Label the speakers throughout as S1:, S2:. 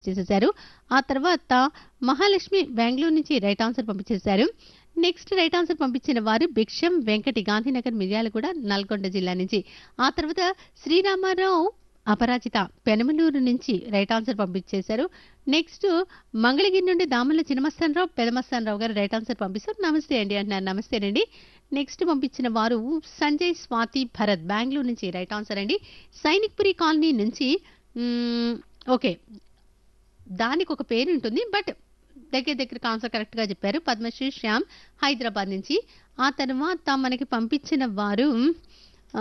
S1: పంపించేసేసారు ఆ తర్వాత మహాలక్ష్మి బెంగళూరు నుంచి రైట్ ఆన్సర్ పంపించేశారు నెక్స్ట్ రైట్ ఆన్సర్ పంపించిన వారు భిక్షం వెంకటి గాంధీనగర్ మిర్యాలగూడ నల్గొండ జిల్లా నుంచి ఆ తర్వాత శ్రీరామారావు అపరాజిత పెనమలూరు నుంచి రైట్ ఆన్సర్ పంపించేశారు నెక్స్ట్ మంగళగిరి నుండి దామల్ల చినమస్తానరావు పెదమస్తానరావు గారు రైట్ ఆన్సర్ పంపిస్తారు నమస్తే అండి అంటున్నారు నమస్తేనండి నెక్స్ట్ పంపించిన వారు సంజయ్ స్వాతి భరత్ బెంగళూరు నుంచి రైట్ ఆన్సర్ అండి సైనిక్పురి కాలనీ నుంచి మ్మ్, ఓకే దానికి ఒక పేరు ఉంటుంది బట్ దగ్గర దగ్గర ఆన్సర్ కరెక్ట్గా చెప్పారు పద్మశ్రీ శ్యామ్ హైదరాబాద్ నుంచి ఆ తర్వాత మనకి పంపించిన వారు ఆ,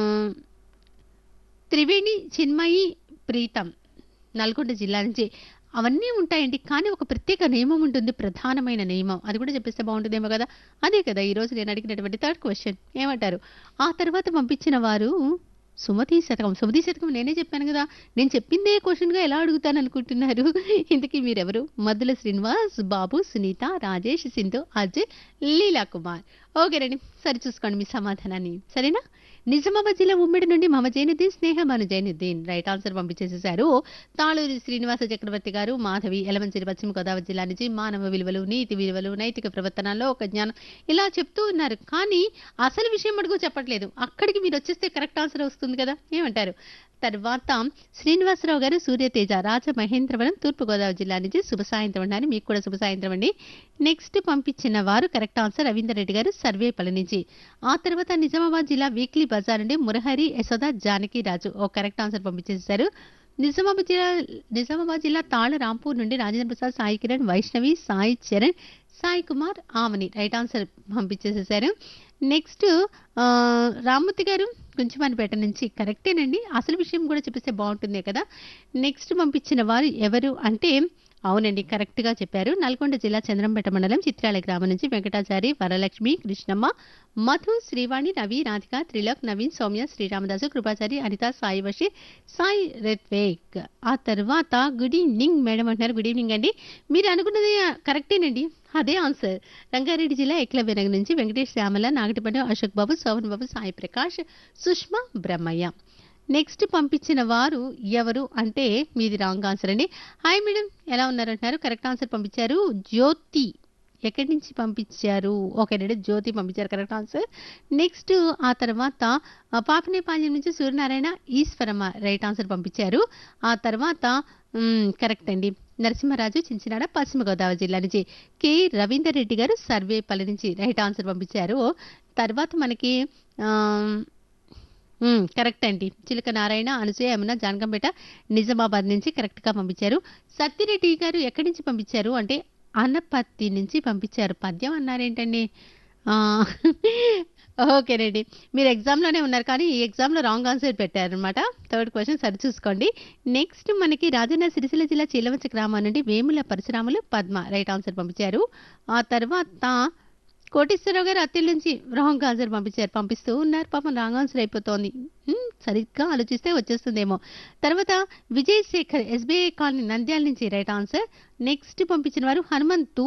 S1: త్రివేణి చిన్మయి ప్రీతం నల్గొండ జిల్లా నుంచి అవన్నీ ఉంటాయండి కానీ ఒక ప్రత్యేక నియమం ఉంటుంది ప్రధానమైన నియమం అది కూడా చెప్పేస్తే బాగుంటుందేమో కదా అదే కదా ఈ రోజు నేను అడిగినటువంటి థర్డ్ క్వశ్చన్ ఏమంటారు ఆ తర్వాత పంపించిన వారు సుమతి శతకం సుమతి శతకం నేనే చెప్పాను కదా నేను చెప్పిందే క్వశ్చన్గా ఎలా అడుగుతాను అనుకుంటున్నారు ఇంతకీ మీరెవరు మద్దుల శ్రీనివాస్ బాబు సునీత రాజేష్ సింధు అజయ్ లీలా కుమార్ ఓకేనండి సరి చూసుకోండి మీ సమాధానాన్ని సరేనా నిజామాబాద్ జిల్లా ఉమ్మడి నుండి మమ జైనుద్దీన్ స్నేహమాను జైనుద్దీన్ రైట్ ఆన్సర్ పంపించేసేశారు తాళూరి శ్రీనివాస చక్రవర్తి గారు మాధవి ఎలమంచిరి పశ్చిమ గోదావరి జిల్లా నుంచి మానవ విలువలు నీతి విలువలు నైతిక ప్రవర్తనలో ఒక జ్ఞానం ఇలా చెప్తూ ఉన్నారు కానీ అసలు విషయం అడుగు చెప్పట్లేదు అక్కడికి మీరు వచ్చేస్తే కరెక్ట్ ఆన్సర్ వస్తుంది కదా ఏమంటారు తర్వాత శ్రీనివాసరావు గారు సూర్యతేజ రాజ మహేంద్రవరం తూర్పుగోదావరి జిల్లా నుంచి శుభ సాయంత్రం అండి మీకు కూడా శుభ సాయంత్రం అండి నెక్స్ట్ పంపించిన వారు కరెక్ట్ ఆన్సర్ రవీందర్ రెడ్డి గారు సర్వేపల్లి నుంచి ఆ తర్వాత నిజామాబాద్ జిల్లా వీక్లీ బజార్ నుండి మురహరి యశోద జానకి రాజు ఓ కరెక్ట్ ఆన్సర్ పంపించేశారు నిజామాబాద్ జిల్లా నిజామాబాద్ జిల్లా తాళ రాంపూర్ నుండి రాజేంద్ర ప్రసాద్ సాయి కిరణ్ వైష్ణవి సాయి చరణ్ సాయి కుమార్ ఆమని రైట్ ఆన్సర్ పంపించేసేసారు నెక్స్ట్ ఆ, రామ్మూర్తి గారు కుంచుమానిపేట నుంచి కరెక్టేనండి అసలు విషయం కూడా చెప్పేస్తే బాగుంటుంది కదా నెక్స్ట్ పంపించిన వారు ఎవరు అంటే అవునండి కరెక్ట్గా చెప్పారు నల్గొండ జిల్లా చంద్రంపేట మండలం చిత్రాల గ్రామం నుంచి వెంకటాచారి వరలక్ష్మి కృష్ణమ్మ మధు శ్రీవాణి రవి రాధిక త్రిలోక్ నవీన్ సౌమ్య శ్రీరామదాసు కృపాచారి అనిత సాయి వషి సాయి రెత్వేక్ ఆ తర్వాత గుడ్ ఈవినింగ్ మేడం అంటున్నారు గుడ్ ఈవినింగ్ అండి మీరు అనుకున్నది కరెక్టేనండి అదే ఆన్సర్ రంగారెడ్డి జిల్లా ఎక్లవ్య నగర్ నుంచి వెంకటేష్ శ్యామల నాగటిపండు అశోక్ బాబు శోభన్ బాబు సాయి ప్రకాష్ సుష్మా బ్రహ్మయ్య నెక్స్ట్ పంపించిన వారు ఎవరు అంటే మీది రాంగ్ ఆన్సర్ అండి హాయ్ మేడం ఎలా ఉన్నారంటున్నారు కరెక్ట్ ఆన్సర్ పంపించారు జ్యోతి ఎక్కడి నుంచి పంపించారు ఓకేనండి జ్యోతి పంపించారు కరెక్ట్ ఆన్సర్ నెక్స్ట్ ఆ తర్వాత ఆ, పాపనేపాల్యం నుంచి సూర్యనారాయణ ఈశ్వరమ్మ రైట్ ఆన్సర్ పంపించారు ఆ తర్వాత మ్, కరెక్ట్ అండి నరసింహరాజు చించినాడ పశ్చిమ గోదావరి జిల్లా నుంచి కె రవీందర్ రెడ్డి గారు సర్వేపల్లి నుంచి రైట్ ఆన్సర్ పంపించారు తర్వాత మనకి ఆ, మ్మ్, కరెక్ట్ అండి చిలక నారాయణ అనసూయ యమున జానకంపేట నిజామాబాద్ నుంచి కరెక్ట్గా పంపించారు సత్యరెడ్డి గారు ఎక్కడి నుంచి పంపించారు అంటే అనపత్తి నుంచి పంపించారు పద్యం అన్నారేంటండి ఆ, ఓకేనండి మీరు ఎగ్జామ్లోనే ఉన్నారు కానీ ఈ ఎగ్జామ్లో రాంగ్ ఆన్సర్ పెట్టారనమాట థర్డ్ క్వశ్చన్ సరి చూసుకోండి నెక్స్ట్ మనకి రాజన్న సిరిసిల్ల జిల్లా చీలవంచ గ్రామం నుండి వేముల పరశురాములు పద్మ రైట్ ఆన్సర్ పంపించారు ఆ తర్వాత కోటేశ్వరరావు గారు అత్తిల్ నుంచి రాంగ్ ఆన్సర్ పంపించారు పంపిస్తూ ఉన్నారు పాపం రాంగ్ ఆన్సర్ అయిపోతోంది హ్మ్, సరిగ్గా ఆలోచిస్తే వచ్చేస్తుందేమో తర్వాత విజయ్ శేఖర్ ఎస్బీఐ కాలనీ నంద్యాల నుంచి రైట్ ఆన్సర్ నెక్స్ట్ పంపించిన వారు హనుమంతు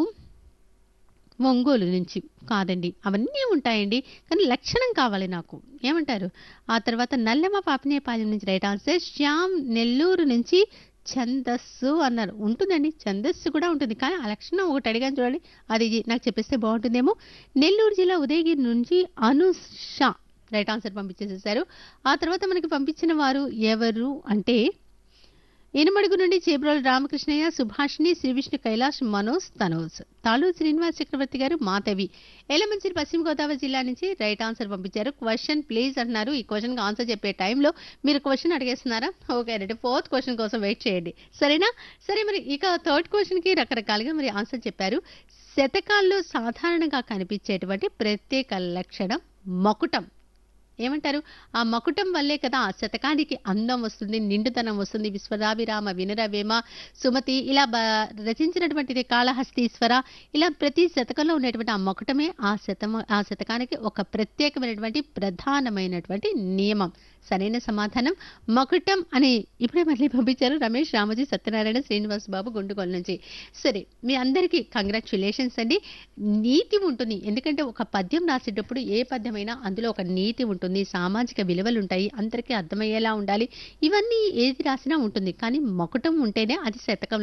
S1: ఒంగోలు నుంచి కాదండి అవన్నీ ఉంటాయండి కానీ లక్షణం కావాలి నాకు ఏమంటారు ఆ తర్వాత నల్లమ్మ పాపనేపాలెం నుంచి రైట్ ఆన్సర్ శ్యామ్ నెల్లూరు నుంచి ఛందస్సు అన్నారు ఉంటుందండి ఛందస్సు కూడా ఉంటుంది కానీ ఆ లక్షణం ఒకటి అడిగాను చూడండి అది నాకు చెప్పేస్తే బాగుంటుందేమో నెల్లూరు జిల్లా ఉదయగిరి నుంచి అనుష రైట్ ఆన్సర్ పంపించేసేసారు ఆ తర్వాత మనకి పంపించిన వారు ఎవరు అంటే ఇనుమడుగు నుండి చేబ్రోలు రామకృష్ణయ్య సుభాషిణి శ్రీవిష్ణు కైలాష్ మనోజ్ తనోజ్ తాళూరు శ్రీనివాస్ చక్రవర్తి గారు మాధవి ఎలమంచిరి పశ్చిమ గోదావరి జిల్లా నుంచి రైట్ ఆన్సర్ పంపించారు క్వశ్చన్ ప్లీజ్ అంటున్నారు ఈ క్వశ్చన్కి ఆన్సర్ చెప్పే టైంలో మీరు క్వశ్చన్ అడిగేస్తున్నారా ఓకే అంటే ఫోర్త్ క్వశ్చన్ కోసం వెయిట్ చేయండి సరేనా సరే మరి ఇక థర్డ్ క్వశ్చన్కి రకరకాలుగా మరి ఆన్సర్ చెప్పారు శతకాల్లో సాధారణంగా కనిపించేటువంటి ప్రత్యేక లక్షణం మకుటం ఏమంటారు ఆ మకుటం వల్లే కదా ఆ శతకానికి అందం వస్తుంది నిండుతనం వస్తుంది విశ్వరాభిరామ వినరవేమ సుమతి ఇలా బ రచించినటువంటిది కాళహస్తీశ్వర ఇలా ప్రతి శతకంలో ఉండేటువంటి ఆ మకుటమే ఆ శతమ ఆ శతకానికి ఒక ప్రత్యేకమైనటువంటి ప్రధానమైనటువంటి నియమం సరైన సమాధానం మకుటం అని ఇప్పుడే మళ్ళీ పంపించారు రమేష్ రామజీ సత్యనారాయణ శ్రీనివాస్ బాబు గుండుగోలు నుంచి సరే మీ అందరికీ కంగ్రాచులేషన్స్ అండి నీతి ఉంటుంది ఎందుకంటే ఒక పద్యం రాసేటప్పుడు ఏ పద్యమైనా అందులో ఒక నీతి ఉంటుంది సామాజిక విలువలు ఉంటాయి అందరికీ అర్థమయ్యేలా ఉండాలి ఇవన్నీ ఏది రాసినా ఉంటుంది కానీ మకుటం ఉంటేనే అది శతకం